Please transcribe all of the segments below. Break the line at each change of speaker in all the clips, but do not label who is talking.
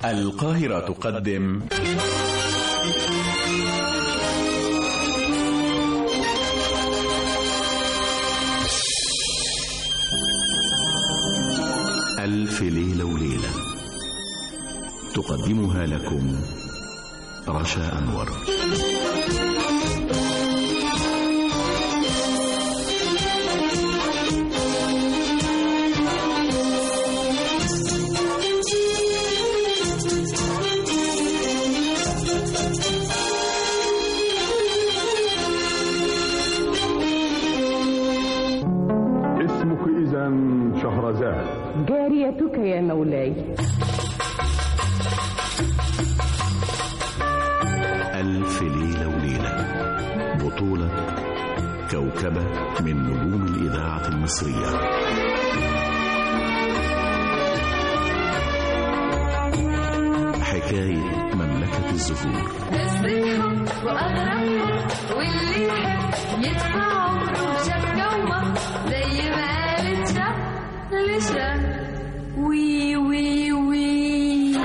القاهرة تقدم ألف ليلة وليلة تقدمها لكم رشا أنور
اسمك إذا شهرزاد
جاريتك يا مولاي
ألف ليلة وليلة بطولة كوكبة من نجوم الإذاعة المصرية حكاية مملكة الزهور
قصتهم وأغربهم واللي يحب يدفع عمره شاف جوه زي ما قالت شاف لشاف وي وي وي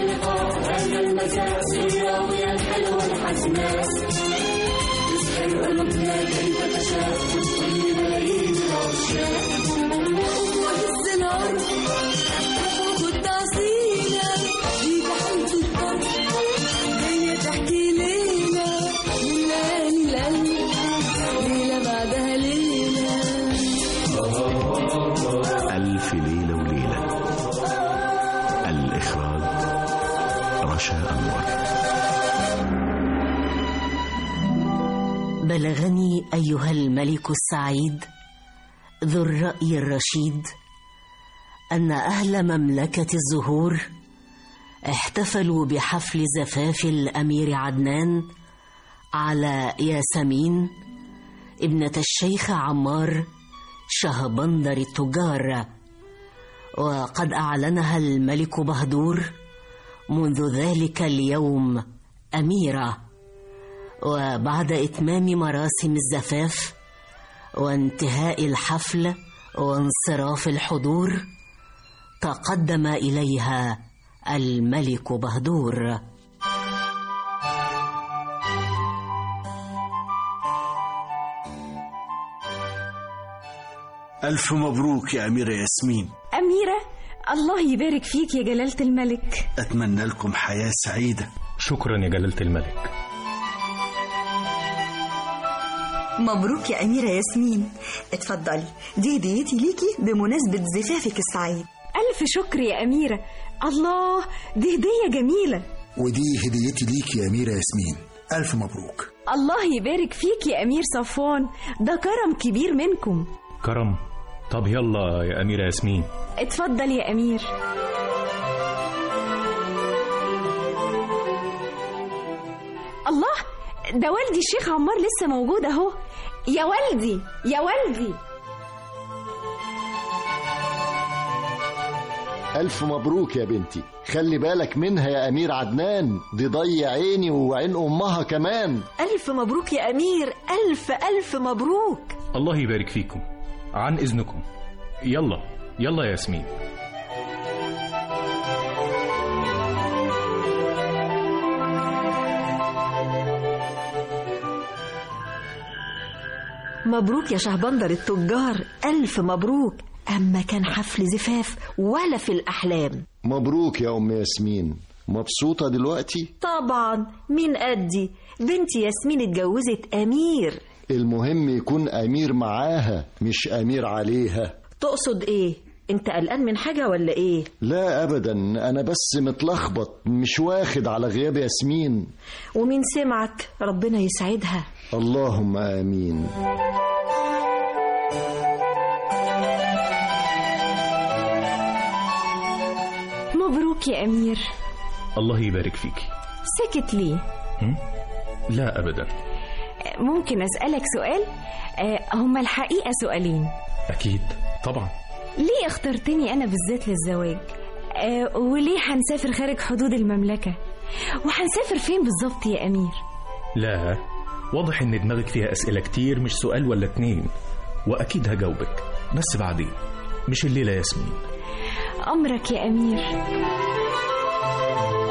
كنت أصيلة دي تحت الطرف جاية تحكي ليلة من ليالي القلب ليلة بعدها ليلة
ألف ليلة وليلة الإخراج رشا أنور
بلغني ايها الملك السعيد ذو الراي الرشيد ان اهل مملكه الزهور احتفلوا بحفل زفاف الامير عدنان على ياسمين ابنه الشيخ عمار شهبندر التجار وقد اعلنها الملك بهدور منذ ذلك اليوم اميره وبعد إتمام مراسم الزفاف وانتهاء الحفل وانصراف الحضور تقدم إليها الملك بهدور
ألف مبروك يا أميرة ياسمين
أميرة الله يبارك فيك يا جلالة الملك
أتمنى لكم حياة سعيدة
شكرا يا جلالة الملك
مبروك يا أميرة ياسمين اتفضلي دي هديتي ليكي بمناسبة زفافك السعيد
ألف شكر يا أميرة الله دي هدية جميلة
ودي هديتي ليك يا أميرة ياسمين ألف مبروك
الله يبارك فيك يا أمير صفوان ده كرم كبير منكم
كرم طب يلا يا أميرة ياسمين
اتفضل يا أمير الله ده والدي الشيخ عمار لسه موجود اهو يا والدي يا والدي
ألف مبروك يا بنتي خلي بالك منها يا أمير عدنان دي ضي عيني وعين أمها كمان
ألف مبروك يا أمير ألف ألف مبروك
الله يبارك فيكم عن إذنكم يلا يلا يا ياسمين
مبروك يا شهبندر التجار ألف مبروك أما كان حفل زفاف ولا في الأحلام
مبروك يا أم ياسمين مبسوطة دلوقتي
طبعا مين قدي بنتي ياسمين اتجوزت أمير
المهم يكون أمير معاها مش أمير عليها
تقصد إيه انت قلقان من حاجة ولا ايه
لا أبدا أنا بس متلخبط مش واخد على غياب ياسمين
ومين سمعك ربنا يسعدها
اللهم آمين
مبروك يا أمير
الله يبارك فيك
سكت ليه
هم؟ لا أبدا
ممكن أسألك سؤال آه، هما الحقيقة سؤالين
أكيد طبعا
ليه اخترتني أنا بالذات للزواج آه، وليه هنسافر خارج حدود المملكة وهنسافر فين بالظبط يا أمير
لا واضح إن دماغك فيها أسئلة كتير مش سؤال ولا اتنين وأكيد هجاوبك بس بعدين مش الليلة يا ياسمين
أمرك يا أمير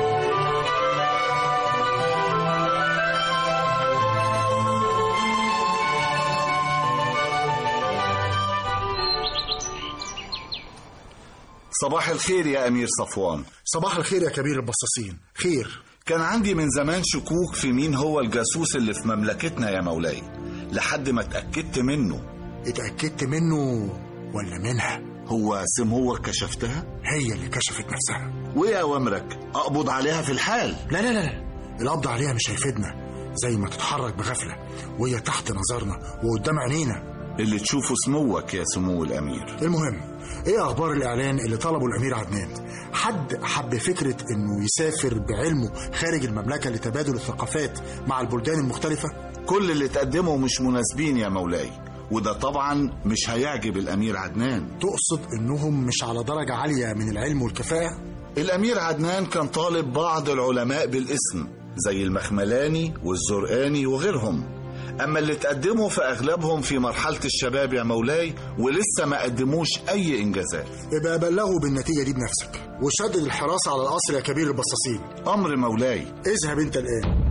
صباح الخير يا أمير صفوان
صباح الخير يا كبير البصاصين خير
كان عندي من زمان شكوك في مين هو الجاسوس اللي في مملكتنا يا مولاي لحد ما اتأكدت منه
اتأكدت منه ولا منها
هو سموك كشفتها
هي اللي كشفت نفسها
وإيه أوامرك أقبض عليها في الحال
لا لا لا القبض عليها مش هيفيدنا زي ما تتحرك بغفلة وهي تحت نظرنا وقدام عينينا
اللي تشوفه سموك يا سمو الأمير
المهم ايه اخبار الاعلان اللي طلبه الامير عدنان حد حب فكره انه يسافر بعلمه خارج المملكه لتبادل الثقافات مع البلدان المختلفه
كل اللي تقدمه مش مناسبين يا مولاي وده طبعا مش هيعجب الأمير عدنان
تقصد انهم مش على درجه عاليه من العلم والكفاءه
الأمير عدنان كان طالب بعض العلماء بالاسم زي المخملاني والزرقاني وغيرهم أما اللي تقدموا فأغلبهم في مرحلة الشباب يا مولاي ولسه ما قدموش أي إنجازات
يبقى بلغوا بالنتيجه دي بنفسك وشدد الحراسه على القصر يا كبير البصاصين
أمر مولاي
اذهب انت الان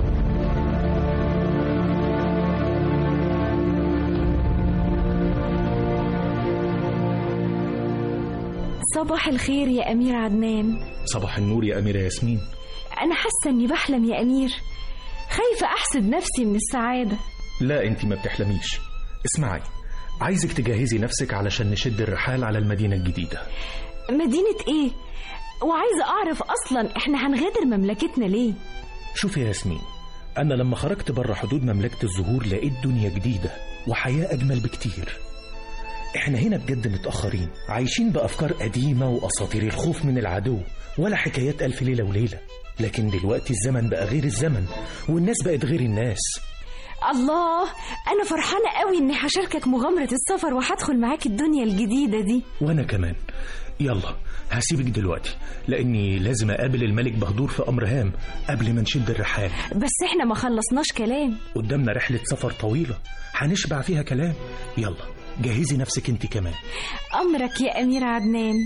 صباح الخير يا أمير عدنان
صباح النور يا أميرة ياسمين
أنا حاسة إني بحلم يا أمير خايفة أحسد نفسي من السعادة
لا أنت ما بتحلميش اسمعي عايزك تجهزي نفسك علشان نشد الرحال على المدينة الجديدة
مدينة إيه؟ وعايزة أعرف أصلا إحنا هنغادر مملكتنا ليه؟
شوفي يا ياسمين أنا لما خرجت بره حدود مملكة الزهور لقيت دنيا جديدة وحياة أجمل بكتير احنا هنا بجد متأخرين عايشين بأفكار قديمة وأساطير الخوف من العدو ولا حكايات ألف ليلة وليلة لكن دلوقتي الزمن بقى غير الزمن والناس بقت غير الناس
الله أنا فرحانة قوي إني هشاركك مغامرة السفر وهدخل معاك الدنيا الجديدة دي
وأنا كمان يلا هسيبك دلوقتي لأني لازم أقابل الملك بهدور في أمر هام قبل ما نشد الرحال
بس إحنا ما خلصناش كلام
قدامنا رحلة سفر طويلة هنشبع فيها كلام يلا جهزي نفسك انت كمان
أمرك يا أمير عدنان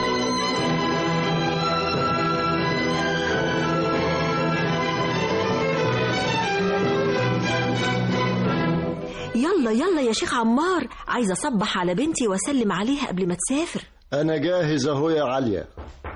يلا يلا يا شيخ عمار عايزة أصبح على بنتي وأسلم عليها قبل ما تسافر
أنا جاهز أهو يا عليا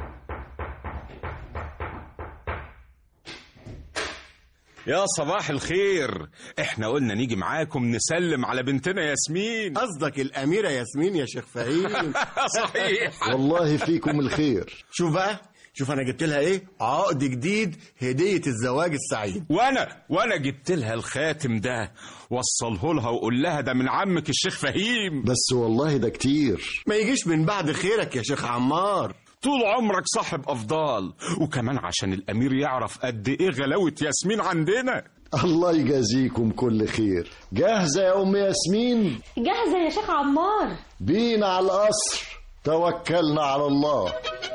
يا صباح الخير احنا قلنا نيجي معاكم نسلم على بنتنا ياسمين
قصدك الأميرة ياسمين يا شيخ فهيم
صحيح
والله فيكم الخير
شوف بقى شوف أنا جبت لها إيه عقد جديد هدية الزواج السعيد
وانا وانا جبت لها الخاتم ده وصله لها وقول لها ده من عمك الشيخ فهيم
بس والله ده كتير
ما يجيش من بعد خيرك يا شيخ عمار
طول عمرك صاحب افضال وكمان عشان الامير يعرف قد ايه غلاوه ياسمين عندنا
الله يجازيكم كل خير جاهزة يا أم ياسمين
جاهزة يا شيخ عمار
بينا على القصر توكلنا على الله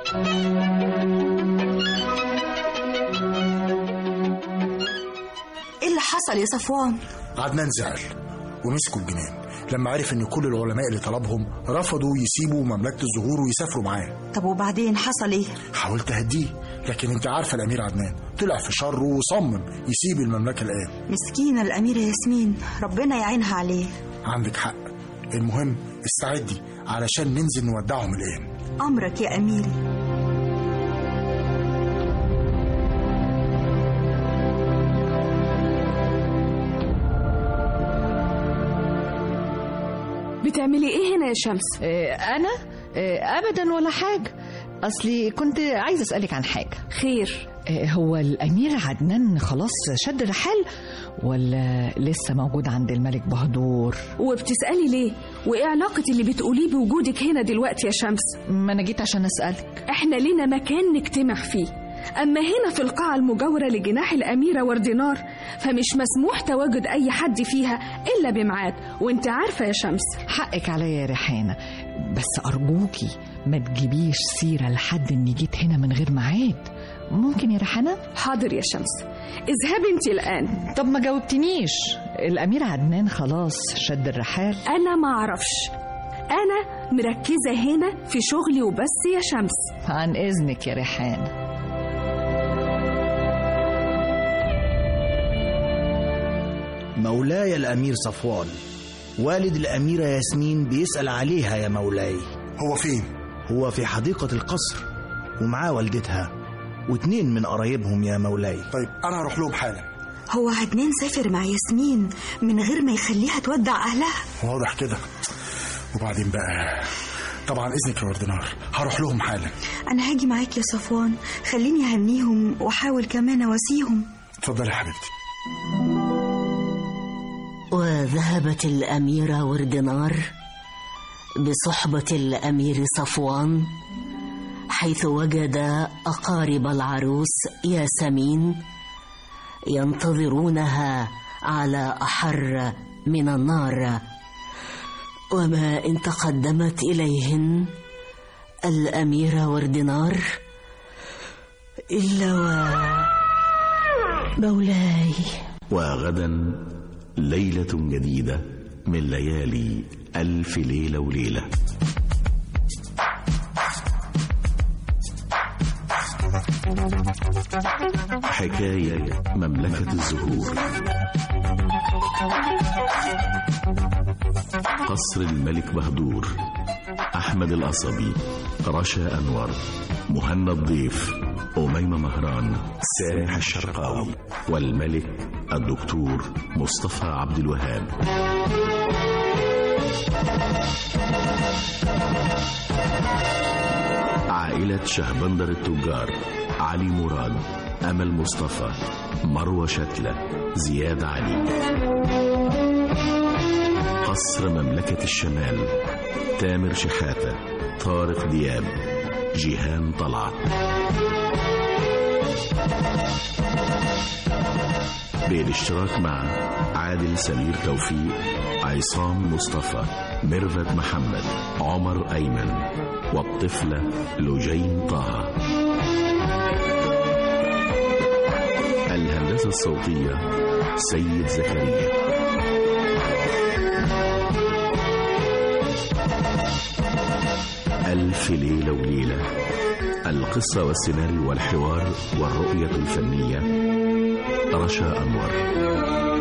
إيه اللي حصل يا صفوان؟
عدنان زعل ومسكوا الجنان لما عرف ان كل العلماء اللي طلبهم رفضوا يسيبوا مملكة الزهور ويسافروا معاه
طب وبعدين حصل إيه؟
حاولت اهديه لكن انت عارفه الامير عدنان طلع في شره وصمم يسيب المملكه الان
مسكينة الأميرة ياسمين ربنا يعينها عليه
عندك حق المهم استعدي علشان ننزل نودعهم الان
أمرك يا أميري
بتعملي ايه هنا يا شمس
انا آه، ابدا ولا حاجه اصلي كنت عايزه اسالك عن حاجه
خير
آه، هو الامير عدنان خلاص شد رحال ولا لسه موجود عند الملك بهدور
وبتسألي ليه وايه علاقة اللي بتقوليه بوجودك هنا دلوقتي يا شمس
ما انا جيت عشان اسالك
احنا لينا مكان نجتمع فيه أما هنا في القاعة المجاورة لجناح الأميرة وردينار فمش مسموح تواجد أي حد فيها إلا بميعاد وانت عارفة يا شمس
حقك عليا يا ريحانه بس ارجوكي ما تجيبيش سيره لحد اني جيت هنا من غير ميعاد ممكن يا ريحانه
حاضر يا شمس اذهبي انت الآن
طب ما جاوبتنيش الامير عدنان خلاص شد الرحال
أنا ما أعرفش أنا مركزة هنا في شغلي وبس يا شمس
عن اذنك يا ريحانه
مولاي الأمير صفوان والد الأميرة ياسمين بيسأل عليها يا مولاي
هو فين
هو في حديقة القصر ومعاه والدتها واتنين من قرايبهم يا مولاي
طيب أنا هروح لهم حالا
هو عدنان سافر مع ياسمين من غير ما يخليها تودع أهلها
واضح كده وبعدين بقى طبعا إذنك يا وردنار هروح لهم حالا
أنا هاجي معاك يا صفوان خليني أهنيهم وأحاول كمان أواسيهم
اتفضلي يا حبيبتي
وذهبت الأميرة وردنار بصحبة الأمير صفوان حيث وجد أقارب العروس ياسمين ينتظرونها على أحر من النار وما إن تقدمت إليهن الأميرة وردنار إلا و مولاي
وغدا ليلة جديدة من ليالي ألف ليلة وليلة حكاية مملكة الزهور قصر الملك بهدور أحمد القصبي رشا أنور مهنا الضيف أميمة مهران سامح الشرقاوي والملك الدكتور مصطفى عبد الوهاب عائلة شهبندر التجار علي مراد أمل مصطفى مروة شتلة زياد علي قصر مملكة الشمال تامر شحاتة طارق دياب جيهان طلعت بالاشتراك مع عادل سمير توفيق عصام مصطفى ميرفت محمد عمر أيمن والطفلة لجين طه الهندسة الصوتية سيد زكريا ألف ليلة وليلة القصة والسيناريو والحوار والرؤية الفنية رشا أنور